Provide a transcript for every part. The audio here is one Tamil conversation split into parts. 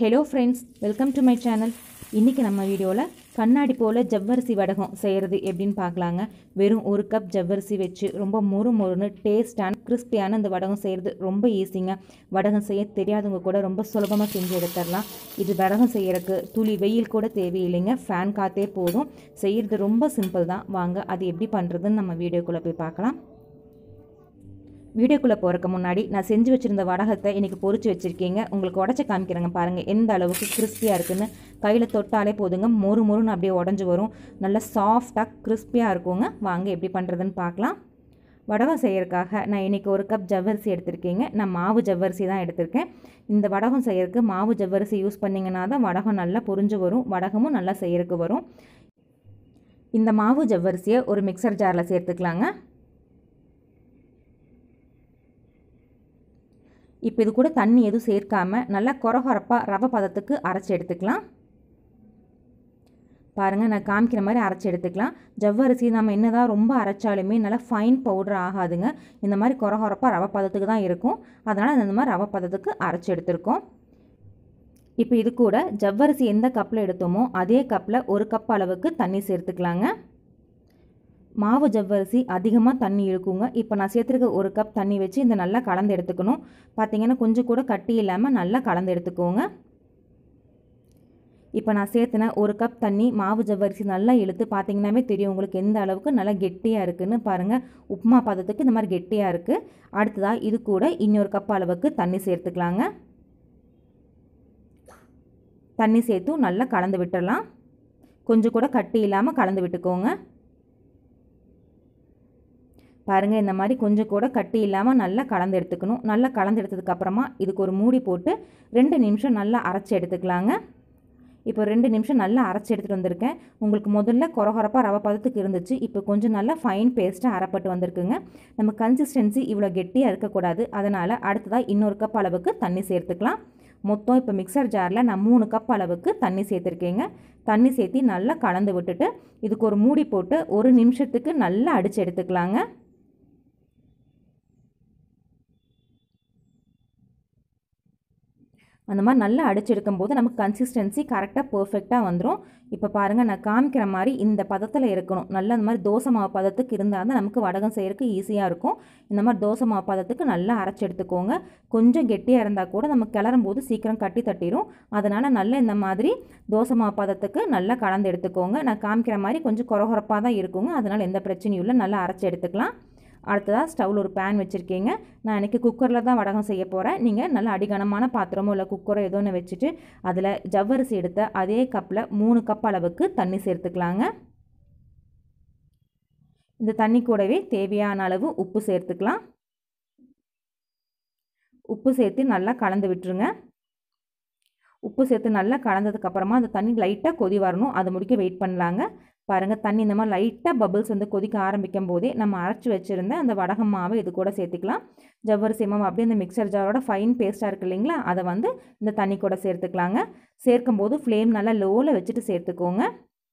hello friends welcome to my channel இன்றைக்கி நம்ம வீடியோவில் கண்ணாடி போல் ஜவ்வரிசி வடகம் செய்கிறது எப்படின்னு பார்க்கலாங்க வெறும் ஒரு கப் ஜவ்வரிசி வச்சு ரொம்ப மொறு மொறுன்னு டேஸ்டான கிறிஸ்பியான இந்த வடகம் செய்கிறது ரொம்ப ஈஸிங்க வடகம் செய்ய தெரியாதவங்க கூட ரொம்ப சுலபமாக செஞ்சு எடுத்துடலாம் இது வடகம் செய்யறதுக்கு துளி வெயில் கூட தேவையில்லைங்க ஃபேன் காற்றே போதும் செய்கிறது ரொம்ப சிம்பிள் தான் வாங்க அது எப்படி பண்ணுறதுன்னு நம்ம வீடியோக்குள்ளே போய் பார்க்கலாம் வீடியோக்குள்ளே போகிறக்கு முன்னாடி நான் செஞ்சு வச்சுருந்த வடகத்தை இன்றைக்கி பொரிச்சு வச்சுருக்கீங்க உங்களுக்கு உடச்சி காமிக்கிறேங்க பாருங்கள் எந்த அளவுக்கு கிறிஸ்பியாக இருக்குன்னு கையில் தொட்டாலே போதுங்க மொறு மொறுன்னு அப்படியே உடஞ்சி வரும் நல்லா சாஃப்டாக கிறிஸ்பியாக இருக்குங்க வாங்க எப்படி பண்ணுறதுன்னு பார்க்கலாம் வடகம் செய்யறதுக்காக நான் இன்றைக்கி ஒரு கப் ஜவ்வரிசி எடுத்திருக்கீங்க நான் மாவு ஜவ்வரிசி தான் எடுத்திருக்கேன் இந்த வடகம் செய்யறதுக்கு மாவு ஜவ்வரிசி யூஸ் பண்ணிங்கன்னா தான் வடகம் நல்லா பொரிஞ்சு வரும் வடகமும் நல்லா செய்யறதுக்கு வரும் இந்த மாவு ஜவ்வரிசியை ஒரு மிக்சர் ஜாரில் சேர்த்துக்கலாங்க இப்போ இது கூட தண்ணி எதுவும் சேர்க்காம நல்லா கொரகொரப்பாக ரவை பதத்துக்கு அரைச்சி எடுத்துக்கலாம் பாருங்கள் நான் காமிக்கிற மாதிரி அரைச்சி எடுத்துக்கலாம் ஜவ்வரிசி நம்ம என்ன தான் ரொம்ப அரைச்சாலுமே நல்லா ஃபைன் பவுடர் ஆகாதுங்க இந்த மாதிரி கொரகொரப்பாக ரவை பதத்துக்கு தான் இருக்கும் அதனால் இந்த மாதிரி ரவை பதத்துக்கு அரைச்சி எடுத்திருக்கோம் இப்போ இது கூட ஜவ்வரிசி எந்த கப்பில் எடுத்தோமோ அதே கப்பில் ஒரு கப் அளவுக்கு தண்ணி சேர்த்துக்கலாங்க மாவு ஜவ்வரிசி அதிகமாக தண்ணி இழுக்குங்க இப்போ நான் சேர்த்துருக்க ஒரு கப் தண்ணி வச்சு இந்த நல்லா கலந்து எடுத்துக்கணும் பார்த்தீங்கன்னா கொஞ்சம் கூட கட்டி இல்லாமல் நல்லா கலந்து எடுத்துக்கோங்க இப்போ நான் சேர்த்துன ஒரு கப் தண்ணி மாவு ஜவ்வரிசி நல்லா இழுத்து பார்த்தீங்கன்னாவே தெரியும் உங்களுக்கு எந்த அளவுக்கு நல்லா கெட்டியாக இருக்குதுன்னு பாருங்கள் உப்புமா பதத்துக்கு இந்த மாதிரி கெட்டியாக இருக்குது அடுத்ததாக இது கூட இன்னொரு கப் அளவுக்கு தண்ணி சேர்த்துக்கலாங்க தண்ணி சேர்த்தும் நல்லா கலந்து விட்டுடலாம் கொஞ்சம் கூட கட்டி இல்லாமல் கலந்து விட்டுக்கோங்க பாருங்கள் இந்த மாதிரி கொஞ்சம் கூட கட்டி இல்லாமல் நல்லா கலந்து எடுத்துக்கணும் நல்லா கலந்து எடுத்ததுக்கப்புறமா இதுக்கு ஒரு மூடி போட்டு ரெண்டு நிமிஷம் நல்லா அரைச்சி எடுத்துக்கலாங்க இப்போ ரெண்டு நிமிஷம் நல்லா அரைச்சி எடுத்துகிட்டு வந்திருக்கேன் உங்களுக்கு முதல்ல கொரகொரப்பாக ரவை பதத்துக்கு இருந்துச்சு இப்போ கொஞ்சம் நல்லா ஃபைன் பேஸ்ட்டாக அரைப்பட்டு வந்திருக்குங்க நம்ம கன்சிஸ்டன்சி இவ்வளோ கெட்டியாக இருக்கக்கூடாது அதனால் அடுத்ததாக இன்னொரு கப் அளவுக்கு தண்ணி சேர்த்துக்கலாம் மொத்தம் இப்போ மிக்சர் ஜாரில் நான் மூணு கப் அளவுக்கு தண்ணி சேர்த்துருக்கேங்க தண்ணி சேர்த்து நல்லா கலந்து விட்டுட்டு இதுக்கு ஒரு மூடி போட்டு ஒரு நிமிஷத்துக்கு நல்லா அடித்து எடுத்துக்கலாங்க அந்த மாதிரி நல்லா அடிச்செடுக்கும் போது நமக்கு கன்சிஸ்டன்சி கரெக்டாக பர்ஃபெக்டாக வந்துடும் இப்போ பாருங்கள் நான் காமிக்கிற மாதிரி இந்த பதத்தில் இருக்கணும் நல்லா அந்த மாதிரி தோசை மாவு பதத்துக்கு இருந்தால் தான் நமக்கு வடகம் செய்யறதுக்கு ஈஸியாக இருக்கும் இந்த மாதிரி தோசை மாவு பதத்துக்கு நல்லா அரைச்சி எடுத்துக்கோங்க கொஞ்சம் கெட்டியாக இருந்தால் கூட நம்ம கிளறும் போது சீக்கிரம் கட்டி தட்டிடும் அதனால் நல்லா இந்த மாதிரி தோசை மாவு பதத்துக்கு நல்லா கலந்து எடுத்துக்கோங்க நான் காமிக்கிற மாதிரி கொஞ்சம் குறகுறப்பாக தான் இருக்குங்க அதனால் எந்த பிரச்சனையும் இல்லை நல்லா அரைச்சி எடுத்துக்கலாம் அடுத்ததாக ஸ்டவ்வில் ஒரு பேன் வச்சுருக்கீங்க நான் இன்றைக்கி குக்கரில் தான் வடகம் செய்ய போகிறேன் நீங்கள் நல்ல அடிகனமான பாத்திரமோ இல்லை குக்கரோ ஏதோ ஒன்று வச்சுட்டு அதில் ஜவ்வரிசி எடுத்த அதே கப்பில் மூணு கப் அளவுக்கு தண்ணி சேர்த்துக்கலாங்க இந்த தண்ணி கூடவே தேவையான அளவு உப்பு சேர்த்துக்கலாம் உப்பு சேர்த்து நல்லா கலந்து விட்டுருங்க உப்பு சேர்த்து நல்லா கலந்ததுக்கப்புறமா அந்த தண்ணி லைட்டாக கொதி வரணும் அது முடிக்க வெயிட் பண்ணலாங்க பாருங்கள் தண்ணி இந்த மாதிரி லைட்டாக பபிள்ஸ் வந்து கொதிக்க ஆரம்பிக்கும் போதே நம்ம அரைச்சி வச்சுருந்த அந்த வடகம் மாவை இது கூட சேர்த்துக்கலாம் ஜவ்வரிசி மாவு அப்படியே இந்த மிக்சர் ஜாரோட ஃபைன் பேஸ்ட்டாக இருக்குது இல்லைங்களா அதை வந்து இந்த தண்ணி கூட சேர்த்துக்கலாங்க சேர்க்கும் போது ஃப்ளேம் நல்லா லோவில் வச்சுட்டு சேர்த்துக்கோங்க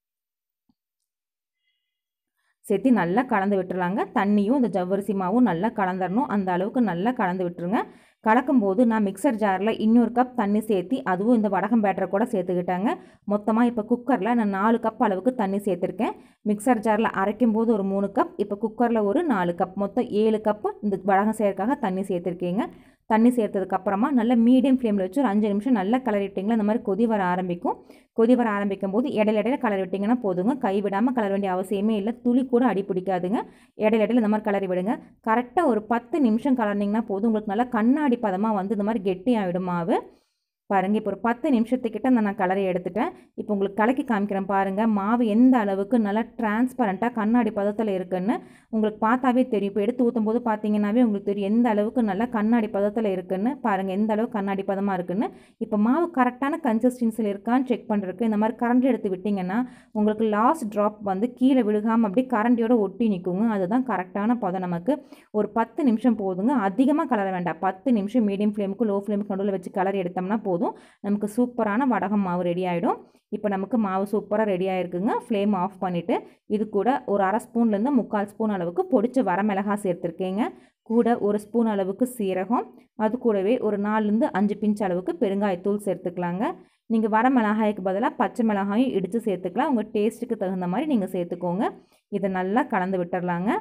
சேர்த்து நல்லா கலந்து விட்டுருலாங்க தண்ணியும் இந்த ஜவ்வரிசி மாவும் நல்லா கலந்துடணும் அந்த அளவுக்கு நல்லா கலந்து விட்டுருங்க கலக்கும்போது நான் மிக்சர் ஜாரில் இன்னொரு கப் தண்ணி சேர்த்து அதுவும் இந்த வடகம் பேட்டரை கூட சேர்த்துக்கிட்டாங்க மொத்தமாக இப்போ குக்கரில் நான் நாலு கப் அளவுக்கு தண்ணி சேர்த்துருக்கேன் மிக்சர் ஜாரில் அரைக்கும் போது ஒரு மூணு கப் இப்போ குக்கரில் ஒரு நாலு கப் மொத்தம் ஏழு கப்பு இந்த வடகம் செய்யறதுக்காக தண்ணி சேர்த்துருக்கீங்க தண்ணி சேர்த்ததுக்கப்புறமா நல்லா மீடியம் ஃப்ளேமில் வச்சு ஒரு அஞ்சு நிமிஷம் நல்லா கலரி விட்டிங்களா இந்த மாதிரி கொதி வர ஆரம்பிக்கும் கொதி வர ஆரம்பிக்கும் போது இடையில இடையில கலர் விட்டிங்கன்னா போதுங்க கை விடாமல் கலர வேண்டிய அவசியமே இல்லை துளி கூட அடி பிடிக்காதுங்க இடையில இடையில இந்த மாதிரி கலரி விடுங்க கரெக்டாக ஒரு பத்து நிமிஷம் கலர்னிங்கன்னா போதும் உங்களுக்கு நல்லா கண்ணாடி பதமாக வந்து இந்த மாதிரி கெட்டி ஆகிடும் மாவு பாருங்கள் இப்போ ஒரு பத்து நிமிஷத்துக்கிட்ட நான் கலரை எடுத்துட்டேன் இப்போ உங்களுக்கு கலக்கி காமிக்கிறேன் பாருங்கள் மாவு எந்த அளவுக்கு நல்லா டிரான்ஸ்பரண்ட்டாக கண்ணாடி பதத்தில் இருக்குன்னு உங்களுக்கு பார்த்தாவே தெரியும் இப்போ எடுத்து ஊற்றும் போது பார்த்தீங்கன்னாவே உங்களுக்கு தெரியும் எந்த அளவுக்கு நல்லா கண்ணாடி பதத்தில் இருக்குன்னு பாருங்கள் எந்த அளவுக்கு கண்ணாடி பதமாக இருக்குன்னு இப்போ மாவு கரெக்டான கன்சிஸ்டன்சியில் இருக்கான்னு செக் பண்ணுறதுக்கு இந்த மாதிரி கரண்ட் எடுத்து விட்டிங்கன்னா உங்களுக்கு லாஸ்ட் ட்ராப் வந்து கீழே விழுகாமல் அப்படியே கரண்டியோட ஒட்டி நிற்குங்க அதுதான் கரெக்டான பதம் நமக்கு ஒரு பத்து நிமிஷம் போதுங்க அதிகமாக கலர வேண்டாம் பத்து நிமிஷம் மீடியம் ஃப்ளேமுக்கு லோ ஃப்ளேமுக்கு நடுவில் வச்சு கலர் எடுத்தோம்னா போதும் போதும் நமக்கு சூப்பரான வடகம் மாவு ரெடி ஆகிடும் இப்போ நமக்கு மாவு சூப்பராக ரெடி ஆகிருக்குங்க ஃப்ளேம் ஆஃப் பண்ணிவிட்டு இது கூட ஒரு அரை ஸ்பூன்லேருந்து முக்கால் ஸ்பூன் அளவுக்கு பொடிச்ச வரமிளகா சேர்த்துருக்கேங்க கூட ஒரு ஸ்பூன் அளவுக்கு சீரகம் அது கூடவே ஒரு நாலுலேருந்து அஞ்சு பிஞ்ச் அளவுக்கு பெருங்காயத்தூள் சேர்த்துக்கலாங்க நீங்கள் வர மிளகாய்க்கு பதிலாக பச்சை மிளகாயும் இடித்து சேர்த்துக்கலாம் உங்கள் டேஸ்ட்டுக்கு தகுந்த மாதிரி நீங்கள் சேர்த்துக்கோங்க இதை நல்லா கலந்து விட்டுறலாங்க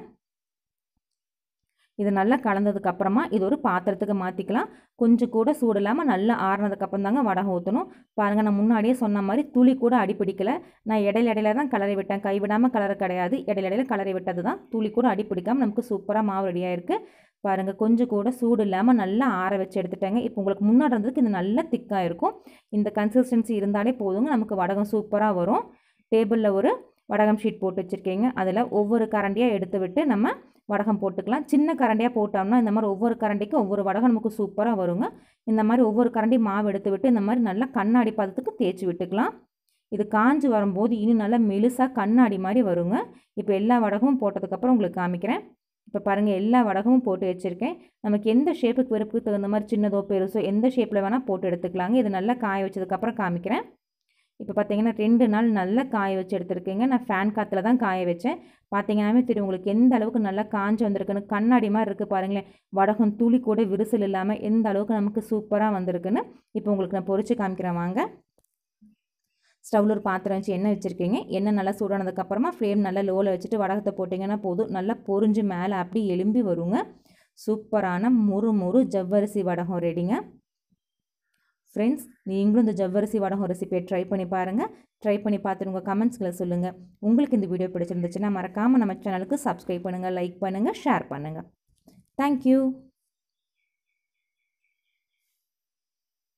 இது நல்லா கலந்ததுக்கு அப்புறமா இது ஒரு பாத்திரத்துக்கு மாற்றிக்கலாம் கொஞ்சம் கூட சூடு இல்லாமல் நல்லா ஆறுனதுக்கப்புறம் தாங்க வடகம் ஊற்றணும் பாருங்கள் நான் முன்னாடியே சொன்ன மாதிரி துளி கூட அடிப்பிடிக்கல நான் இடையில இடையில தான் கலரை விட்டேன் கைவிடாமல் கலர கிடையாது இடையில இடையில கலரை விட்டது தான் துளி கூட அடிப்பிடிக்காமல் நமக்கு சூப்பராக மாவு ரெடியாக இருக்குது பாருங்கள் கொஞ்சம் கூட சூடு இல்லாமல் நல்லா ஆற வச்சு எடுத்துட்டேங்க இப்போ உங்களுக்கு முன்னாடி இருந்ததுக்கு இது நல்லா திக்காக இருக்கும் இந்த கன்சிஸ்டன்சி இருந்தாலே போதுங்க நமக்கு வடகம் சூப்பராக வரும் டேபிளில் ஒரு வடகம் ஷீட் போட்டு வச்சுருக்கீங்க அதில் ஒவ்வொரு கரண்டியாக எடுத்து விட்டு நம்ம வடகம் போட்டுக்கலாம் சின்ன கரண்டியாக போட்டோம்னா இந்த மாதிரி ஒவ்வொரு கரண்டிக்கும் ஒவ்வொரு வடகம் நமக்கு சூப்பராக வருங்க இந்த மாதிரி ஒவ்வொரு கரண்டி மாவு எடுத்து விட்டு இந்த மாதிரி நல்லா கண்ணாடி பதத்துக்கு தேய்ச்சி விட்டுக்கலாம் இது காஞ்சி வரும்போது இன்னும் நல்லா மெலுசாக கண்ணாடி மாதிரி வருங்க இப்போ எல்லா வடகமும் போட்டதுக்கப்புறம் உங்களுக்கு காமிக்கிறேன் இப்போ பாருங்கள் எல்லா வடகமும் போட்டு வச்சுருக்கேன் நமக்கு எந்த ஷேப்புக்கு வெறுப்புக்கு தகுந்த மாதிரி சின்னதோ பெருசோ எந்த ஷேப்பில் வேணால் போட்டு எடுத்துக்கலாங்க இது நல்லா காய வச்சதுக்கப்புறம் காமிக்கிறேன் இப்போ பார்த்தீங்கன்னா ரெண்டு நாள் நல்லா காய வச்சு எடுத்துருக்கீங்க நான் ஃபேன் காற்றுல தான் காய வச்சேன் பார்த்தீங்கன்னாவே தெரியும் உங்களுக்கு எந்த அளவுக்கு நல்லா காஞ்சி வந்திருக்குன்னு கண்ணாடி மாதிரி இருக்குது பாருங்களேன் வடகம் துளி கூட விரிசல் இல்லாமல் எந்த அளவுக்கு நமக்கு சூப்பராக வந்திருக்குன்னு இப்போ உங்களுக்கு நான் பொறிச்சு காமிக்கிறேன் வாங்க ஸ்டவ்வில் ஒரு பாத்திரம் வச்சு எண்ணெய் வச்சுருக்கீங்க எண்ணெய் நல்லா சூடானதுக்கப்புறமா ஃப்ளேம் நல்லா லோவில் வச்சுட்டு வடகத்தை போட்டிங்கன்னா போதும் நல்லா பொறிஞ்சு மேலே அப்படி எலும்பி வருங்க சூப்பரான முறு முறு ஜவ்வரிசி வடகம் ரெடிங்க ஃப்ரெண்ட்ஸ் நீங்களும் இந்த ஜவ்வரிசி வடகம் ரெசிபியை ட்ரை பண்ணி பாருங்கள் ட்ரை பண்ணி பார்த்துட்டு உங்கள் கமெண்ட்ஸ்களை சொல்லுங்கள் உங்களுக்கு இந்த வீடியோ பிடிச்சிருந்துச்சுன்னா மறக்காமல் நம்ம சேனலுக்கு சப்ஸ்கிரைப் பண்ணுங்கள் லைக் பண்ணுங்கள் ஷேர் பண்ணுங்கள் தேங்க்யூ